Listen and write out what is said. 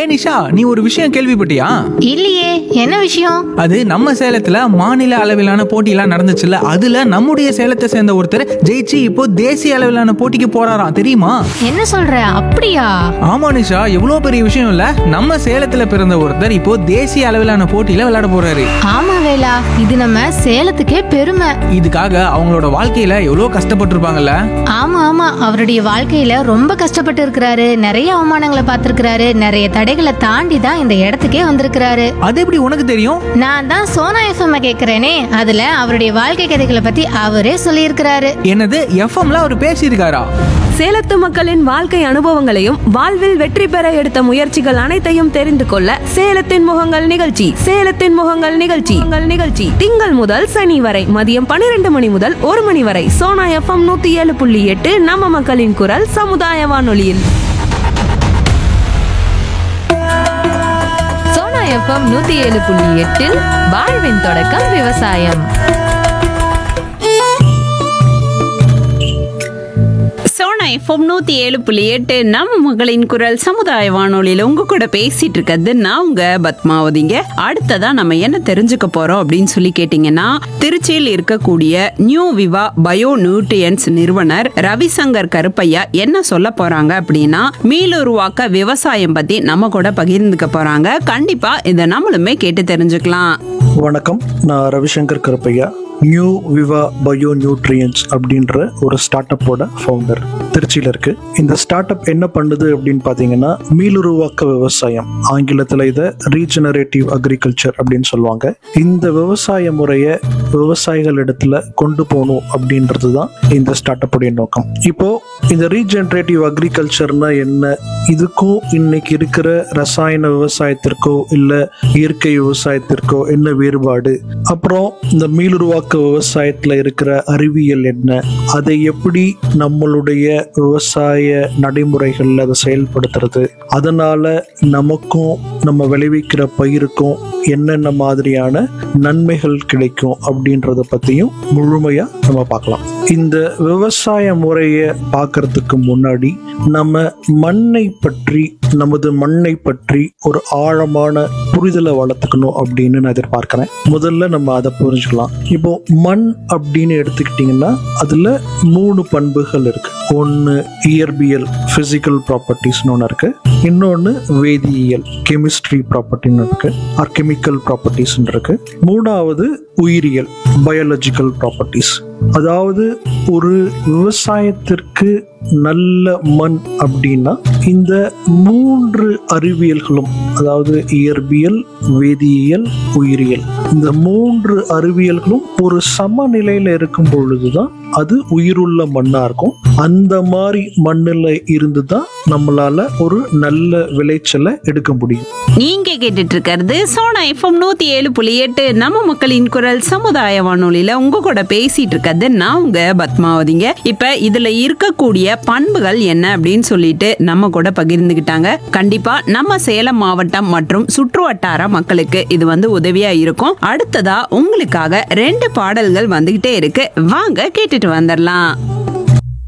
நிஷா நீ ஒரு விஷயம் கேள்விப்பட்டியா இல்லையே என்ன விஷயம் அது நம்ம சேலத்துல மாநில அளவிலான போட்டியெல்லாம் நடந்துச்சுல்ல அதுல நம்முடைய சேலத்தை சேர்ந்த ஒருத்தர் ஜெயிச்சு இப்போ தேசிய அளவிலான போட்டிக்கு போறாராம் தெரியுமா என்ன சொல்ற அப்படியா ஆமா நிஷா எவ்வளவு பெரிய விஷயம் இல்ல நம்ம சேலத்துல பிறந்த ஒருத்தர் இப்போ தேசிய அளவிலான போட்டியில விளையாட போறாரு ஆமா வேலா இது நம்ம சேலத்துக்கே பெருமை இதுக்காக அவங்களோட வாழ்க்கையில எவ்வளவு கஷ்டப்பட்டிருப்பாங்கல்ல ஆமா ஆமா அவருடைய வாழ்க்கையில ரொம்ப கஷ்டப்பட்டு இருக்கிறாரு நிறைய அவமானங்களை பார்த்திருக்கிறாரு நிறைய தடைகளை தாண்டி தான் இந்த இடத்துக்கே வந்திருக்கிறாரு அது எப்படி உனக்கு தெரியும் நான் தான் சோனா எஃப்எம் கேக்குறேனே அதுல அவருடைய வாழ்க்கை கதைகளை பத்தி அவரே சொல்லியிருக்கிறாரு என்னது எஃப்எம்ல அவர் பேசியிருக்காரா சேலத்து மக்களின் வாழ்க்கை அனுபவங்களையும் வாழ்வில் வெற்றி பெற எடுத்த முயற்சிகள் அனைத்தையும் தெரிந்து கொள்ள சேலத்தின் முகங்கள் நிகழ்ச்சி சேலத்தின் முகங்கள் நிகழ்ச்சி உங்கள் நிகழ்ச்சி திங்கள் முதல் சனி வரை மதியம் பன்னிரண்டு மணி முதல் ஒரு மணி வரை சோனா எஃப்எம் நூத்தி ஏழு புள்ளி எட்டு நம்ம மக்களின் குரல் சமுதாய வானொலியில் சோனா எஃப்எம் நூத்தி ஏழு புள்ளி எட்டில் வாழ்வின் தொடக்கம் விவசாயம் சோனா எஃப்எம் நூத்தி ஏழு புள்ளி எட்டு நம்ம மகளின் குரல் சமுதாய வானொலியில உங்க கூட பேசிட்டு இருக்கிறது நான் உங்க பத்மாவதிங்க அடுத்ததா நம்ம என்ன தெரிஞ்சுக்க போறோம் அப்படின்னு சொல்லி கேட்டீங்கன்னா திருச்சியில் இருக்கக்கூடிய நியூ விவா பயோ நியூட்ரியன்ஸ் நிறுவனர் ரவிசங்கர் கருப்பையா என்ன சொல்ல போறாங்க அப்படின்னா மீளுருவாக்க விவசாயம் பத்தி நம்ம கூட பகிர்ந்துக்க போறாங்க கண்டிப்பா இதை நம்மளுமே கேட்டு தெரிஞ்சுக்கலாம் வணக்கம் நான் Ravishankar Karuppiah new viva bio nutrients அப்படின்ற ஒரு ஸ்டார்ட் அப்போட ஃபவுண்டர் திருச்சியில் இருக்கு இந்த ஸ்டார்ட் அப் என்ன பண்ணுது அப்படின்னு பார்த்தீங்கன்னா மீளுருவாக்க விவசாயம் ஆங்கிலத்தில் இதை ரீஜெனரேட்டிவ் அக்ரிகல்ச்சர் அப்படின்னு சொல்லுவாங்க இந்த விவசாய முறையை விவசாயிகள் இடத்துல கொண்டு போகணும் அப்படின்றது தான் இந்த ஸ்டார்ட் அப்புடைய நோக்கம் இப்போ இந்த ரீஜெனரேட்டிவ் அக்ரிகல்ச்சர்னா என்ன இதுக்கும் இன்னைக்கு இருக்கிற ரசாயன விவசாயத்திற்கோ இல்லை இயற்கை விவசாயத்திற்கோ என்ன வேறுபாடு அப்புறம் இந்த மீளுருவாக்க விவசாயத்துல இருக்கிற அறிவியல் என்ன அதை எப்படி நம்மளுடைய விவசாய நடைமுறைகள்ல அதை செயல்படுத்துறது அதனால நமக்கும் நம்ம விளைவிக்கிற பயிருக்கும் என்னென்ன மாதிரியான நன்மைகள் கிடைக்கும் அப்படின்றத பத்தியும் முழுமையா நம்ம பார்க்கலாம் இந்த விவசாய முறையை பார்க்கறதுக்கு முன்னாடி நம்ம மண்ணை பற்றி நமது மண்ணை பற்றி ஒரு ஆழமான புரிதலை வளர்த்துக்கணும் அப்படின்னு நான் எதிர்பார்க்கிறேன் முதல்ல நம்ம அதை புரிஞ்சுக்கலாம் இப்போ மண் அப்படின்னு எடுத்துக்கிட்டிங்கன்னா அதுல மூணு பண்புகள் இருக்கு ஒன்று இயற்பியல் பிசிக்கல் ப்ராப்பர்ட்டிஸ்னு ஒன்று இருக்கு இன்னொன்று வேதியியல் கெமிஸ்ட்ரி ப்ராப்பர்ட்டின்னு இருக்கு ஆர் கெமிக்கல் ப்ராப்பர்ட்டிஸ்னு இருக்கு மூணாவது உயிரியல் பயாலஜிக்கல் ப்ராப்பர்ட்டிஸ் அதாவது ஒரு விவசாயத்திற்கு நல்ல மண் அப்படின்னா இந்த மூன்று அறிவியல்களும் அதாவது இயற்பியல் வேதியியல் உயிரியல் இந்த மூன்று அறிவியல்களும் ஒரு சமநிலையில இருக்கும் பொழுதுதான் அது உயிருள்ள மண்ணா இருக்கும் அந்த மாதிரி மண்ணில் இருந்து தான் நம்மளால ஒரு நல்ல விளைச்சலை எடுக்க முடியும் நீங்க கேட்டுட்டு இருக்கிறது சோனா எஃப்எம் நூத்தி ஏழு புள்ளி எட்டு நம்ம மக்களின் குரல் சமுதாய வானொலியில உங்க கூட பேசிட்டு இருக்கிறது நான் உங்க பத்மாவதிங்க இப்ப இதுல இருக்கக்கூடிய பண்புகள் என்ன அப்படின்னு சொல்லிட்டு நம்ம கூட பகிர்ந்துகிட்டாங்க கண்டிப்பா நம்ம சேலம் மாவட்டம் மற்றும் சுற்று வட்டார மக்களுக்கு இது வந்து உதவியா இருக்கும் அடுத்ததா உங்களுக்காக ரெண்டு பாடல்கள் வந்துகிட்டே இருக்கு வாங்க கேட்டுட்டு வந்துடலாம்